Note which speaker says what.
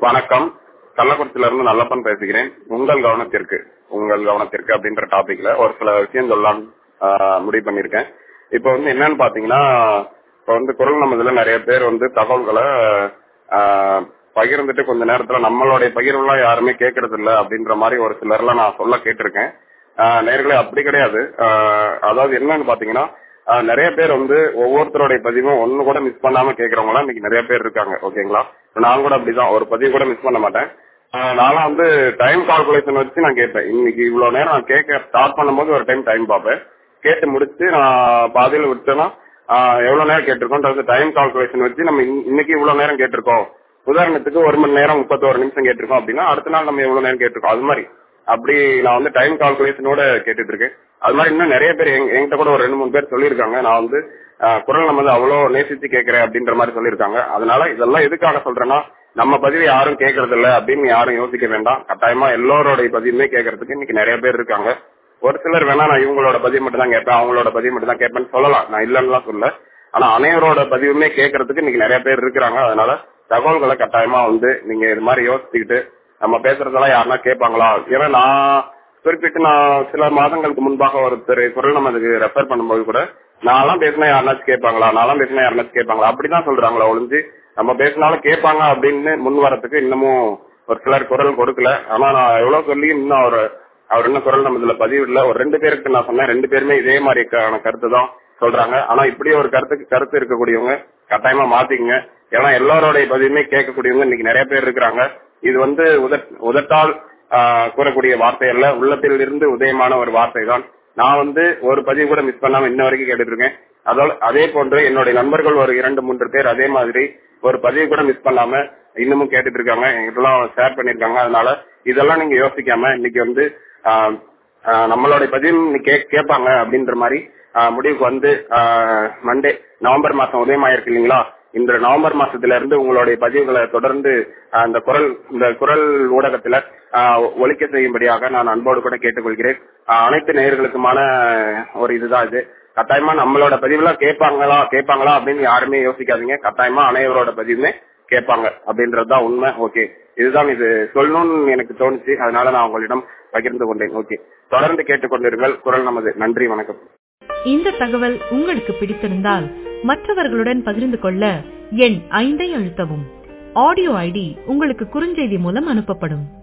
Speaker 1: வணக்கம் கள்ளக்குறிச்சியில இருந்து நல்லப்பன் பேசுகிறேன் உங்கள் கவனத்திற்கு உங்கள் கவனத்திற்கு அப்படின்ற டாபிக்ல ஒரு சில விஷயம் சொல்லலாம் முடிவு பண்ணிருக்கேன் இப்ப வந்து என்னன்னு பாத்தீங்கன்னா இப்ப வந்து குரல் நமதுல நிறைய பேர் வந்து தகவல்களை ஆஹ், பகிர்ந்துட்டு கொஞ்ச நேரத்துல நம்மளுடைய பகிர்வுலாம் யாருமே கேட்கறது இல்ல அப்படின்ற மாதிரி ஒரு சிலர்லாம் நான் சொல்ல கேட்டிருக்கேன் ஆஹ், நேர்களே அப்படி கிடையாது ஆஹ், அதாவது என்னன்னு பாத்தீங்கன்னா ஆஹ், நிறைய பேர் வந்து ஒவ்வொருத்தருடைய பதிவும் ஒண்ணு கூட மிஸ் பண்ணாம கேக்குறவங்க எல்லாம் இன்னைக்கு நிறைய பேர் இருக்காங்க ஓகேங்களா நான் கூட அப்படிதான் ஒரு பதிவு கூட மிஸ் பண்ண மாட்டேன் ஆஹ், நான்லாம் வந்து டைம் கால்குலேஷன் வச்சு நான் கேட்பேன் இன்னைக்கு இவ்வளவு நேரம் நான் கேட்க ஸ்டார்ட் பண்ணும்போது ஒரு டைம் டைம் பார்ப்பேன் கேட்டு முடிச்சு நான் பாதியில விட்டேன்னா ஆஹ், எவ்வளவு நேரம் கேட்டிருக்கோன்றது டைம் கால்குலேஷன் வச்சு நம்ம இன்ன- இன்னைக்கு இவ்வளவு நேரம் கேட்டிருக்கோம் உதாரணத்துக்கு ஒரு மணி நேரம் முப்பத்தோரு நிமிஷம் கேட்டிருக்கோம் அப்படின்னா அடுத்த நாள் நம்ம எவ்வளவு நேரம் கேட்டிருக்கோம் அது மாதிரி அப்படி நான் வந்து டைம் கால்குலேஷனோட கேட்டுட்டு இருக்கேன் அது மாதிரி இன்னும் நிறைய பேர் எங்க- என்கிட்ட கூட ஒரு ரெண்டு மூணு பேர் சொல்லியிருக்காங்க நான் வந்து ஆஹ், குரல் நம்ம வந்து அவ்வளவு நேசிச்சு கேட்கிறேன் அப்படின்ற மாதிரி சொல்லியிருக்காங்க அதனால இதெல்லாம் எதுக்காக சொல்றேன்னா நம்ம பதிவு யாரும் கேட்கறது இல்ல அப்படின்னு யாரும் யோசிக்க வேண்டாம் கட்டாயமா எல்லோருடைய பதிவுமே கேட்கறதுக்கு இன்னைக்கு நிறைய பேர் இருக்காங்க ஒரு சிலர் வேணா நான் இவங்களோட பதிவு மட்டும் தான் கேட்பேன் அவங்களோட பதிவு மட்டும் தான் கேட்பேன்னு சொல்லலாம் நான் இல்லைன்னுலாம் சொல்ல ஆனா அனைவரோட பதிவுமே கேட்கறதுக்கு இன்னைக்கு நிறைய பேர் இருக்கிறாங்க அதனால தகவல்களை கட்டாயமா வந்து நீங்க இது மாதிரி யோசிச்சுக்கிட்டு நம்ம பேசுறதெல்லாம் யாருன்னா கேட்பாங்களா ஏன்னா நான் குறிப்பிட்டு நான் சில மாதங்களுக்கு முன்பாக ஒருத்தர் குரல் நம்ம அதுக்கு ரெஃபர் பண்ணும்போது கூட நான்லாம் பேசினா யாருனாச்சும் கேட்பாங்களா நான்லாம் பேசினா யாருனாச்சும் கேட்பாங்களா அப்படிதான் சொல்றாங்களா ஒளிஞ்சு நம்ம பேசினாலும் கேட்பாங்க அப்படின்னு முன் வரதுக்கு இன்னமும் ஒரு சிலர் குரல் கொடுக்கல ஆனா நான் எவ்வளவு சொல்லி இன்னும் அவர் அவர் என்ன குரல் நம்ம இதுல பதிவு இல்ல ஒரு ரெண்டு பேருக்கு நான் சொன்னேன் ரெண்டு பேருமே இதே மாதிரிக்கான கருத்து தான் சொல்றாங்க ஆனா இப்படி ஒரு கருத்துக்கு கருத்து இருக்கக்கூடியவங்க கட்டாயமா மாத்திக்கங்க ஏன்னா எல்லாரோடைய பதிவுமே கேட்கக்கூடியவங்க இன்னைக்கு நிறைய பேர் இருக்கிறாங்க இது வந்து உதட் உதட்டால் ஆஹ், கூறக்கூடிய வார்த்தை அல்ல உள்ளத்தில் இருந்து உதயமான ஒரு வார்த்தை தான் நான் வந்து ஒரு பதிவு கூட மிஸ் பண்ணாம இன்ன வரைக்கும் கேட்டுட்டு இருக்கேன் அதோட அதே போன்று என்னுடைய நண்பர்கள் ஒரு இரண்டு மூன்று பேர் அதே மாதிரி ஒரு பதிவு கூட மிஸ் பண்ணாம இன்னமும் கேட்டுட்டு இருக்காங்க எங்கிட்டலாம் ஷேர் பண்ணிருக்காங்க அதனால இதெல்லாம் நீங்க யோசிக்காம இன்னைக்கு வந்து ஆஹ், ஆஹ், நம்மளுடைய பதிவு இன்னைக்கு கே- கேட்பாங்க அப்படின்ற மாதிரி ஆஹ், முடிவுக்கு வந்து மண்டே நவம்பர் மாசம் உதயமாயிருக்கு இல்லைங்களா இந்த நவம்பர் மாசத்துல இருந்து உங்களுடைய பதிவுகளை தொடர்ந்து ஆஹ், இந்த குரல் இந்த குரல் ஊடகத்துல ஆஹ், ஒலிக்க செய்யும்படியாக நான் அன்போடு கூட கேட்டுக்கொள்கிறேன் ஆஹ், அனைத்து நேயர்களுக்குமான ஒரு இதுதான் இது கட்டாயமா நம்மளோட பதிவுலாம் கேட்பாங்களா கேட்பாங்களா அப்படின்னு யாருமே யோசிக்காதீங்க கட்டாயமா அனைவரோட பதிவுமே கேட்பாங்க அப்படின்றதுதான் உண்மை ஓகே இதுதான் இது சொல்லணும்னு எனக்கு தோணுச்சு அதனால நான் உங்களிடம் பகிர்ந்து கொண்டேன் ஓகே தொடர்ந்து கேட்டுக்கொண்டிருங்கள் குரல் நமது நன்றி வணக்கம்
Speaker 2: இந்த தகவல் உங்களுக்கு பிடித்திருந்தால் மற்றவர்களுடன் பகிர்ந்து கொள்ள எண் ஐந்தை அழுத்தவும் ஆடியோ ஐடி உங்களுக்கு குறுஞ்செய்தி மூலம் அனுப்பப்படும்